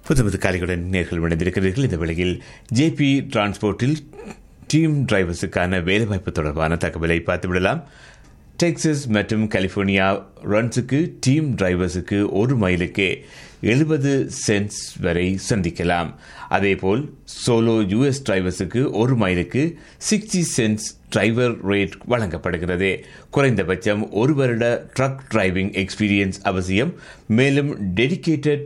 புதுமது காலையுடன் நேர்கள் இணைந்திருக்கிறீர்கள் இந்த வேளையில் ஜேபி டிரான்ஸ்போர்ட்டில் டீம் டிரைவர்ஸுக்கான வேலைவாய்ப்பு தொடர்பான தகவலை பார்த்துவிடலாம் டெக்சஸ் மற்றும் கலிபோர்னியா ரன்ஸுக்கு டீம் டிரைவர்ஸுக்கு ஒரு மைலுக்கு எழுபது சென்ட்ஸ் வரை சந்திக்கலாம் அதேபோல் சோலோ யுஎஸ் டிரைவர்ஸுக்கு ஒரு மைலுக்கு சிக்ஸ்டி சென்ட்ஸ் டிரைவர் ரேட் வழங்கப்படுகிறது குறைந்தபட்சம் ஒரு வருட ட்ரக் டிரைவிங் எக்ஸ்பீரியன்ஸ் அவசியம் மேலும் டெடிகேட்டட்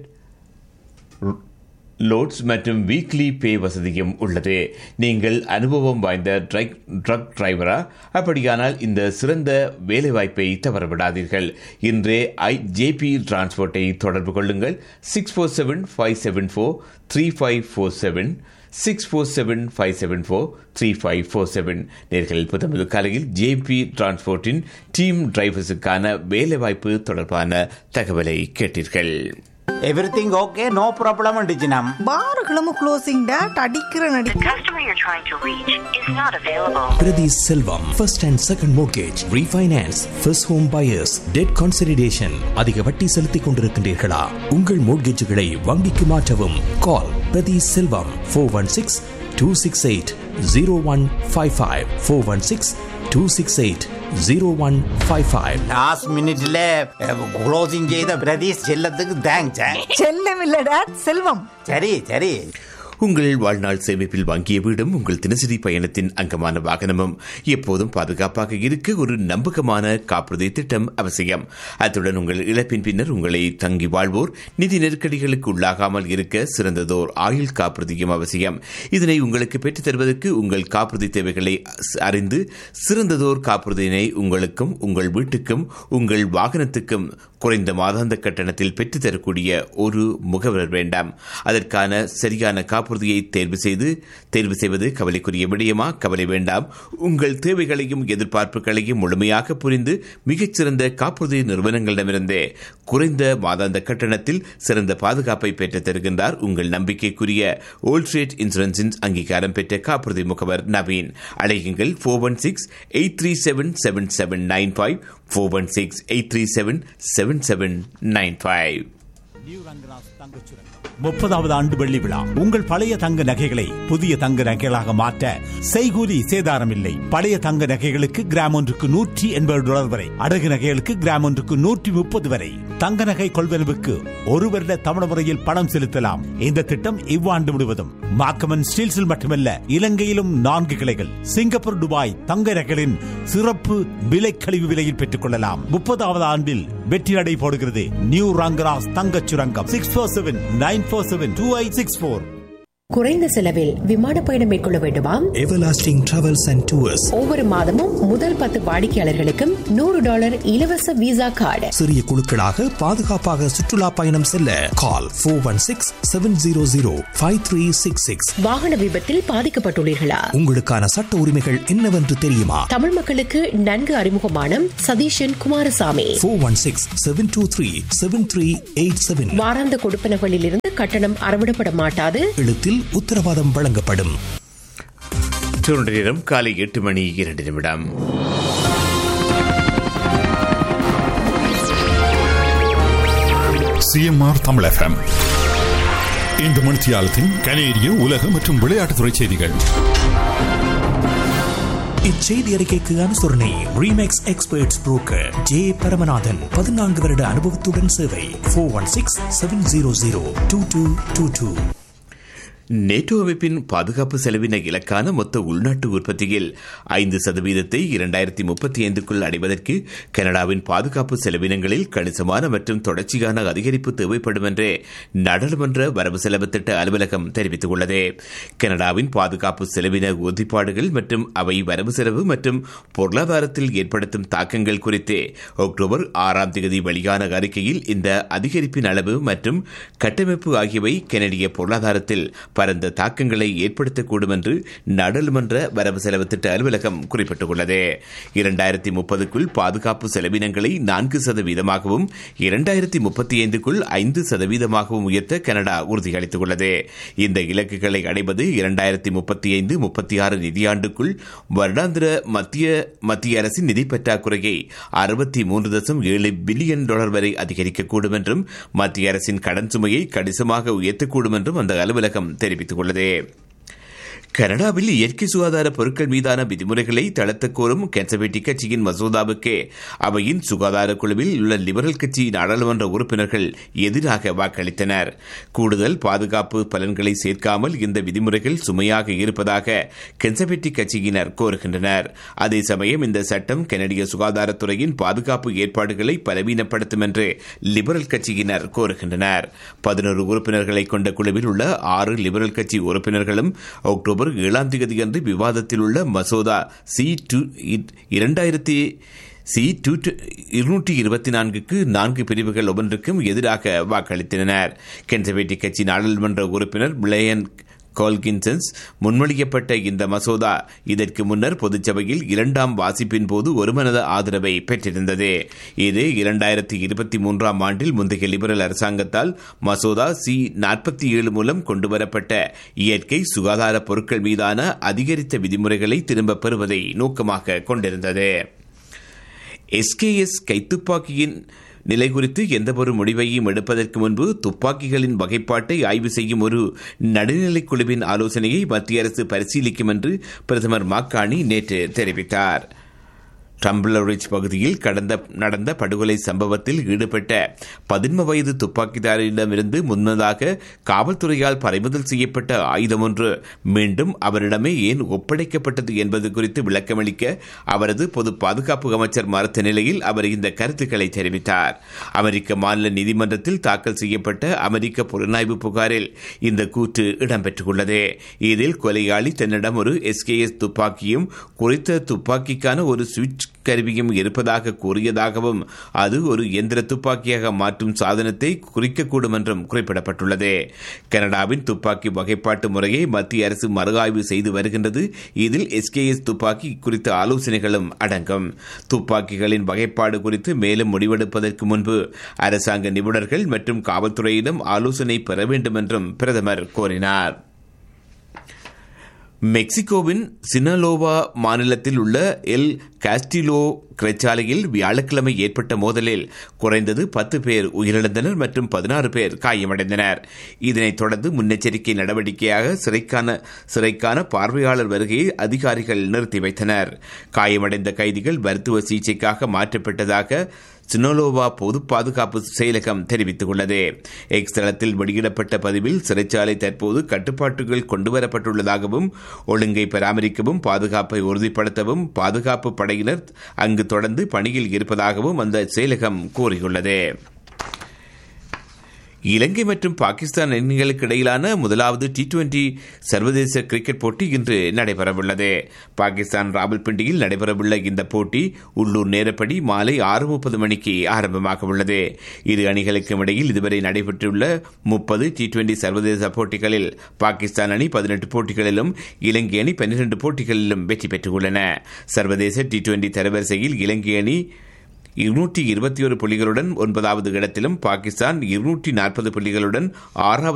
லோட்ஸ் மற்றும் வீக்லி பே வசதியும் உள்ளது நீங்கள் அனுபவம் வாய்ந்த ட்ரக் டிரைவரா அப்படியானால் இந்த சிறந்த வேலைவாய்ப்பை தவறவிடாதீர்கள் இன்றே ஐ ஜேபி டிரான்ஸ்போர்ட்டை தொடர்பு கொள்ளுங்கள் six four seven five seven four three five four seven six four seven five seven four three five four seven நேர்கள் புத்தமது காலையில் ஜேபி டிரான்ஸ்போர்ட்டின் டீம் டிரைவர்ஸுக்கான வேலைவாய்ப்பு தொடர்பான தகவலை கேட்டீர்கள் எவ்ரிதிங் ஓகே நோ ப்ராப்ளம் டிஜினம் பாருகளும் க்ளோசிங் டேட் அடிக்கிற The நடிக்க customer you're trying to reach is not available. Priti Selvam, first and second mortgage, refinance, first home buyers, debt consolidation. அதிக வட்டி செலுத்திக் கொண்டிருக்கின்றீர்களா உங்கள் மோட்கேஜுகளை வங்கிக்கு மாற்றவும் call Prathi Selvam four one six two six eight zero one five five four one six two six eight zero one five five last மினிட்ல closing செய்த பிரதீஷ் செல்லத்துக்கு thanks செல்லம் இல்ல டேட் செல்வம் சரி சரி உங்கள் வாழ்நாள் சேமிப்பில் வாங்கிய வீடும் உங்கள் தினசரி பயணத்தின் அங்கமான வாகனமும் எப்போதும் பாதுகாப்பாக இருக்க ஒரு நம்பகமான காப்புறுதி திட்டம் அவசியம் அத்துடன் உங்கள் இழப்பின் பின்னர் உங்களை தங்கி வாழ்வோர் நிதி நெருக்கடிகளுக்கு உள்ளாகாமல் இருக்க சிறந்ததோர் ஆயுள் காப்புறுதியும் அவசியம் இதனை உங்களுக்கு பெற்றுத் தருவதற்கு உங்கள் காப்புறுதி தேவைகளை அறிந்து சிறந்ததோர் காப்புறுதியினை உங்களுக்கும் உங்கள் வீட்டுக்கும் உங்கள் வாகனத்துக்கும் குறைந்த மாதாந்த கட்டணத்தில் பெற்றுத் தரக்கூடிய ஒரு முகவர் வேண்டாம் அதற்கான சரியான காப்புறுதியை தேர்வு செய்து தேர்வு செய்வது கவலைக்குரிய விடயமா கவலை வேண்டாம் உங்கள் தேவைகளையும் எதிர்பார்ப்புகளையும் முழுமையாக புரிந்து மிகச்சிறந்த காப்புறுதி நிறுவனங்களிடமிருந்தே குறைந்த மாதாந்த கட்டணத்தில் சிறந்த பாதுகாப்பை பெற்றுத் தருகின்றார் உங்கள் நம்பிக்கைக்குரிய ஓல்ட் ஸ்ட்ரீட் இன்சூரன்ஸின் அங்கீகாரம் பெற்ற காப்புறுதி முகவர் நவீன் அழையுங்கள் four one six eight three seven seven seven nine five four one six eight three seven seven seven nine five முப்பதாவது ஆண்டு வெள்ளி விழா உங்கள் பழைய தங்க நகைகளை புதிய தங்க நகைகளாக மாற்ற செய்கூலி சேதாரம் இல்லை பழைய தங்க நகைகளுக்கு கிராம் ஒன்றுக்கு நூற்றி எண்பது டாலர் வரை அடகு நகைகளுக்கு கிராம் ஒன்றுக்கு நூற்றி முப்பது வரை தங்க நகை கொள்வனவுக்கு ஒரு வருட தமிழ முறையில் பணம் செலுத்தலாம் இந்த திட்டம் இவ்வாண்டு முழுவதும் மாக்கமன் ஸ்டீல்ஸில் மட்டுமல்ல இலங்கையிலும் நான்கு கிளைகள் சிங்கப்பூர் துபாய் தங்க நகைகளின் சிறப்பு விலை கழிவு விலையில் பெற்றுக் கொள்ளலாம் முப்பதாவது ஆண்டில் வெற்றி நடை போடுகிறது நியூ ரங்கராஸ் தங்கச் சுரங்கம் six four seven nine four seven two eight six four குறைந்த செலவில் விமான பயணம் மேற்கொள்ள வேண்டுமா எவர்லாஸ்டிங் டிராவல்ஸ் அண்ட் டூர்ஸ் ஒவ்வொரு மாதமும் முதல் பத்து வாடிக்கையாளர்களுக்கும் நூறு டாலர் இலவச விசா கார்டு சிறிய குழுக்களாக பாதுகாப்பாக சுற்றுலா பயணம் செல்ல call four one six seven zero zero five three six six வாகன விபத்தில் பாதிக்கப்பட்டுள்ளீர்களா உங்களுக்கான சட்ட உரிமைகள் என்னவென்று தெரியுமா தமிழ் மக்களுக்கு நன்கு அறிமுகமான Satheeshan Kumarasamy four one six seven two three seven three eight seven வாராந்த கொடுப்பனகளில் இருந்து கட்டணம் அறவிடப்பட மாட்டாது எழுத்தில் உத்தரவாதம் வழங்கப்படும் டொரண்டோ நேரம் காலை எட்டு மணி இரண்டு நிமிடம் சிஎம்ஆர் தமிழ் எஃப்எம் இந்த மணித்தியாலத்தின் கனேடிய உலக மற்றும் விளையாட்டுத்துறை செய்திகள் இச்செய்தி அறிக்கைக்கு அனுசரணை Remax experts broker J Paramanathan பதினான்கு வருட அனுபவத்துடன் சேவை four one six seven zero zero two two two two NATO அமைப்பின் பாதுகாப்பு செலவின இலக்கான மொத்த உள்நாட்டு உற்பத்தியில் ஐந்து சதவீதத்தை இரண்டாயிரத்தி முப்பத்தி ஐந்துக்குள் அடைவதற்கு கனடாவின் பாதுகாப்பு செலவினங்களில் கணிசமான மற்றும் தொடர்ச்சியான அதிகரிப்பு தேவைப்படும் என்று நாடாளுமன்ற வரவு செலவு திட்ட அலுவலகம் தெரிவித்துள்ளது கனடாவின் பாதுகாப்பு செலவின உறுதிப்பாடுகள் மற்றும் அவை வரவு செலவு மற்றும் பொருளாதாரத்தில் ஏற்படுத்தும் தாக்கங்கள் குறித்து அக்டோபர் ஆறாம் தேதி வெளியான அறிக்கையில் இந்த அதிகரிப்பின் அளவு மற்றும் கட்டமைப்பு ஆகியவை கனடிய பொருளாதாரத்தில் பரந்த தாக்கங்களை ஏற்படுத்தக்கூடும் என்று நாடாளுமன்ற வரவு செலவு திட்ட அலுவலகம் குறிப்பிட்டுள்ளது இரண்டாயிரத்தி முப்பதுக்குள் பாதுகாப்பு செலவினங்களை நான்கு சதவீதமாகவும் இரண்டாயிரத்தி முப்பத்தி ஐந்துக்குள் ஐந்து சதவீதமாகவும் உயர்த்த கனடா உறுதியளித்துள்ளது இந்த இலக்குகளை அடைவது இரண்டாயிரத்தி முப்பத்தி ஐந்து முப்பத்தி ஆறு நிதியாண்டுக்குள் வருடாந்திர மத்திய மத்திய அரசின் நிதி பற்றாக்குறையை அறுபத்தி மூன்று தசம் ஏழு பில்லியன் டாலர் வரை அதிகரிக்கக்கூடும் என்றும் மத்திய அரசின் கடன் சுமையை கணிசமாக உயர்த்தக்கூடும் என்றும் அந்த அலுவலகம் தெரிவித்துள்ளது கனடாவில் இயற்கை சுகாதார பொருட்கள் மீதான விதிமுறைகளை தளர்த்த கோரும் கன்சர்வேட்டிவ் கட்சியின் மசோதாவுக்கு அவையின் சுகாதார குழுவில் உள்ள லிபரல் கட்சி நாடாளுமன்ற உறுப்பினர்கள் எதிராக வாக்களித்தனர் கூடுதல் பாதுகாப்பு பலன்களை சேர்க்காமல் இந்த விதிமுறைகள் சுமையாக இருப்பதாக கன்சர்வேட்டிவ் கட்சியினர் கோருகின்றனர் அதே சமயம் இந்த சட்டம் கனடிய சுகாதாரத்துறையின் பாதுகாப்பு ஏற்பாடுகளை பலவீனப்படுத்தும் என்று லிபரல் கட்சியினர் கோருகின்றனர் பதினோரு உறுப்பினர்களை கொண்ட குழுவில் உள்ள ஆறு லிபரல் கட்சி உறுப்பினர்களும் அக்டோபர் ஏழாம் தேதி அன்று விவாதத்தில் உள்ள மசோதா சி டூ இரண்டாயிரத்தி சி டூ இருநூற்றி இருபத்தி நான்குக்கு நான்கு பிரிவுகள் ஒவ்வொன்றுக்கும் எதிராக வாக்களித்தனர் கன்சர்வேட்டிவ் கட்சி நாடாளுமன்ற உறுப்பினர் பிளேயன் கோல்கின்சன்ஸ் முன்மொழியப்பட்ட இந்த மசோதா இதற்கு முன்னர் பொதுச்சபையில் இரண்டாம் வாசிப்பின் போது ஒருமனத ஆதரவை பெற்றிருந்தது இது இரண்டாயிரத்தி இருபத்தி மூன்றாம் ஆண்டில் முந்தைய லிபரல் அரசாங்கத்தால் மசோதா சி நாற்பத்தி ஏழு மூலம் கொண்டுவரப்பட்ட இயற்கை சுகாதார பொருட்கள் மீதான அதிகரித்த விதிமுறைகளை திரும்பப் பெறுவதை நோக்கமாக கொண்டிருந்தது எஸ்கேஎஸ் கைத்துப்பாக்கியின் நிலை குறித்து எந்தவொரு முடிவையும் எடுப்பதற்கு முன்பு துப்பாக்கிகளின் வகைப்பாட்டை ஆய்வு செய்யும் ஒரு நடுநிலைக் குழுவின் ஆலோசனையை மத்திய அரசு பரிசீலிக்கும் என்று பிரதமர் மாக்காணி நேற்று தெரிவித்தார் ட்ரம்பிளரிச் பகுதியில் கடந்த நடந்த படுகொலை சம்பவத்தில் ஈடுபட்ட பதின்ம வயது துப்பாக்கிதாரிடமிருந்து முன்னதாக காவல்துறையால் பறிமுதல் செய்யப்பட்ட ஆயுதம் ஒன்று மீண்டும் அவரிடமே ஏன் ஒப்படைக்கப்பட்டது என்பது குறித்து விளக்கமளிக்க அவரது பொது பாதுகாப்பு அமைச்சர் மறுத்த நிலையில் அவர் இந்த கருத்துக்களை தெரிவித்தார் அமெரிக்க மாநில நீதிமன்றத்தில் தாக்கல் செய்யப்பட்ட அமெரிக்க புலனாய்வு புகாரில் இந்த கூற்று இடம்பெற்றுள்ளது இதில் கொலையாளி தன்னிடம் ஒரு எஸ்கேஎஸ் துப்பாக்கியும் குறித்த துப்பாக்கிக்கான ஒரு சுவிட்ச் கருவியும் இருப்பதாக கூறியதாகவும் அது ஒரு எந்திர துப்பாக்கியாக மாற்றும் சாதனத்தை குறிக்கக்கூடும் என்றும் குறிப்பிடப்பட்டுள்ளது கனடாவின் துப்பாக்கி வகைப்பாட்டு முறையை மத்திய அரசு மறுஆய்வு செய்து வருகின்றது இதில் எஸ்கேஎஸ் துப்பாக்கி குறித்த ஆலோசனைகளும் அடங்கும் துப்பாக்கிகளின் வகைப்பாடு குறித்து மேலும் முடிவெடுப்பதற்கு முன்பு அரசாங்க நிபுணர்கள் மற்றும் காவல்துறையிடம் ஆலோசனை பெற வேண்டும் என்றும் பிரதமர் கோரினார் மெக்சிகோவின் சினலோவா மாநிலத்தில் உள்ள எல் காஸ்டிலோ கிரைச்சாலையில் வியாழக்கிழமை ஏற்பட்ட மோதலில் குறைந்தது பத்து பேர் உயிரிழந்தனர் மற்றும் பதினாறு பேர் காயமடைந்தனர் இதனைத் தொடர்ந்து முன்னெச்சரிக்கை நடவடிக்கையாக சிறைக்கான சிறைக்கான பார்வையாளர் வருகையை அதிகாரிகள் நிறுத்தி வைத்தனர் காயமடைந்த கைதிகள் மருத்துவ சிகிச்சைக்காக மாற்றப்பட்டதாக சினோலோவா பொது பாதுகாப்பு செயலகம் தெரிவித்துள்ளது எக்ஸ் தளத்தில் வெளியிடப்பட்ட பதிவில் சிறைச்சாலை தற்போது கட்டுப்பாட்டுகள் கொண்டுவரப்பட்டுள்ளதாகவும் ஒழுங்கை பராமரிக்கவும் பாதுகாப்பை உறுதிப்படுத்தவும் பாதுகாப்பு படையினர் அங்கு தொடர்ந்து பணியில் இருப்பதாகவும் அந்த செயலகம் கூறியுள்ளது இலங்கை மற்றும் பாகிஸ்தான் அணிகளுக்கு இடையிலான முதலாவது டி டுவெண்டி சர்வதேச கிரிக்கெட் போட்டி இன்று நடைபெறவுள்ளது பாகிஸ்தான் ராவல்பிண்டியில் நடைபெறவுள்ள இந்த போட்டி உள்ளூர் நேரப்படி மாலை ஆறு முப்பது மணிக்கு ஆரம்பமாக உள்ளது இரு அணிகளுக்கும் இடையில் இதுவரை நடைபெற்றுள்ள முப்பது டி டுவெண்டி சர்வதேச போட்டிகளில் பாகிஸ்தான் அணி பதினெட்டு போட்டிகளிலும் இலங்கை அணி பன்னிரண்டு போட்டிகளிலும் வெற்றி பெற்றுள்ளன சர்வதேச டி டுவெண்டி தரவரிசையில் இலங்கை அணி இருநூற்றி இருபத்தி ஒரு புள்ளிகளுடன் ஒன்பதாவது இடத்திலும் பாகிஸ்தான் இருநூற்றி நாற்பது புள்ளிகளுடன் ஆறாவது